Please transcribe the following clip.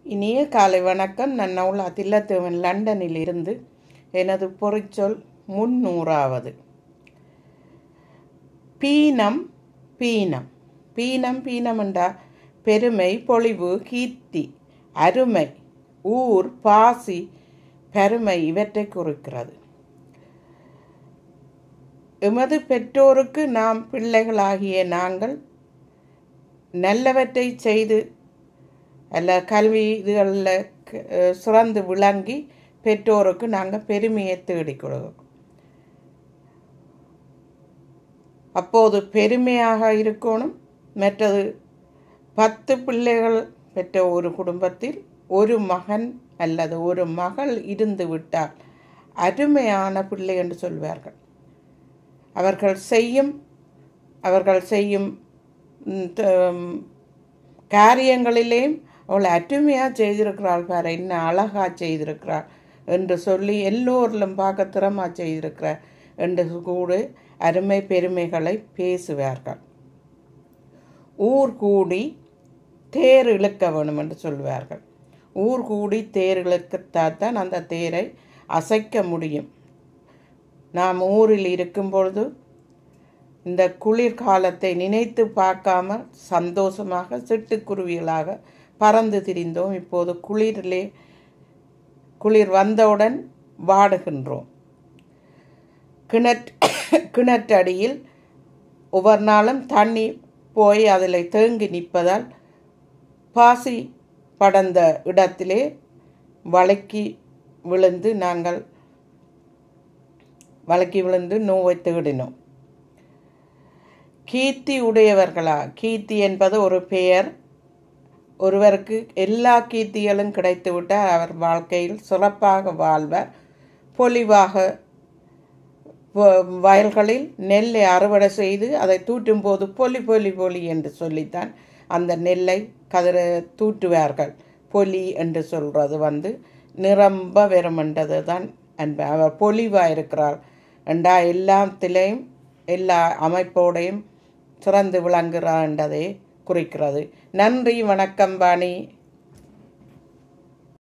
இனிய காலை வணக்கம் நான் நவுலா தில்லத்தேவன் லண்டனில் இருந்து எனது பொறிச்சொல் முன்னூறாவது பீனம் பீனம் பீனம் பீனம் என்றா பெருமை பொழிவு கீர்த்தி அருமை ஊர் பாசி பெருமை இவற்றை குறிக்கிறது எமது பெற்றோருக்கு நாம் பிள்ளைகளாகிய நாங்கள் நல்லவற்றை செய்து அல்ல கல்வி இதுகளில் சிறந்து விளங்கி பெற்றோருக்கு நாங்கள் பெருமையை தேடிக் கொடுக்கிறோம் அப்போது பெருமையாக இருக்கணும் மற்றது பத்து பிள்ளைகள் பெற்ற ஒரு குடும்பத்தில் ஒரு மகன் அல்லது ஒரு மகள் இருந்து விட்டால் அருமையான பிள்ளை என்று சொல்வார்கள் அவர்கள் செய்யும் அவர்கள் செய்யும் ம், த- காரியங்களிலேயும் அவள் அருமையாக செய்திருக்கிறாள் பாரு என்ன அழகாக செய்திருக்கிறாள் என்று சொல்லி எல்லோரிலும் பார்க்க திறமா செய்திருக்கிறார் என்று கூட அருமை பெருமைகளை பேசுவார்கள் ஊர் கூடி தேர் இழுக்க வேணும் என்று சொல்வார்கள் ஊர் கூடி தேர் இழுக்கத்தான் அந்த தேரை அசைக்க முடியும் நாம் ஊரில் இருக்கும் பொழுது இந்த குளிர்காலத்தை நினைத்து பார்க்காம சந்தோஷமாக சிட்டுக்குருவிகளாக பறந்து திரிந்தோம் இப்போது குளிரிலே குளிர் வந்தவுடன் வாடுகின்றோம் கிணற் கிணற்றடியில் ஒவ்வொரு நாளும் தண்ணி போய் அதில் தேங்கி நிற்பதால் பாசி படர்ந்த இடத்திலே வழுக்கி விழுந்து நாங்கள் வழுக்கி விழுந்து நோவை தேடினோம் கீர்த்தி உடையவர்களா கீர்த்தி என்பது ஒரு பெயர் ஒருவருக்கு எல்லா கீர்த்திகளும் கிடைத்துவிட்டால் அவர் வாழ்க்கையில் சிறப்பாக வாழ்வார் பொலிவாக வ- வயல்களில் நெல்லை அறுவடை செய்து அதை தூற்றும் போது பொலி பொலி பொலி என்று சொல்லித்தான் அந்த நெல்லை கதிர தூற்றுவார்கள் பொலி என்று சொல்றது வந்து நிரம்ப வெறுமென்றது தான் அன்ப அவர் பொலிவாக இருக்கிறார் என்றா எல்லாத்திலையும் எல்லா அமைப்போடையும் சிறந்து விளங்குகிறார் என்றதை குறிக்கிறது நன்றி வணக்கம் பாணி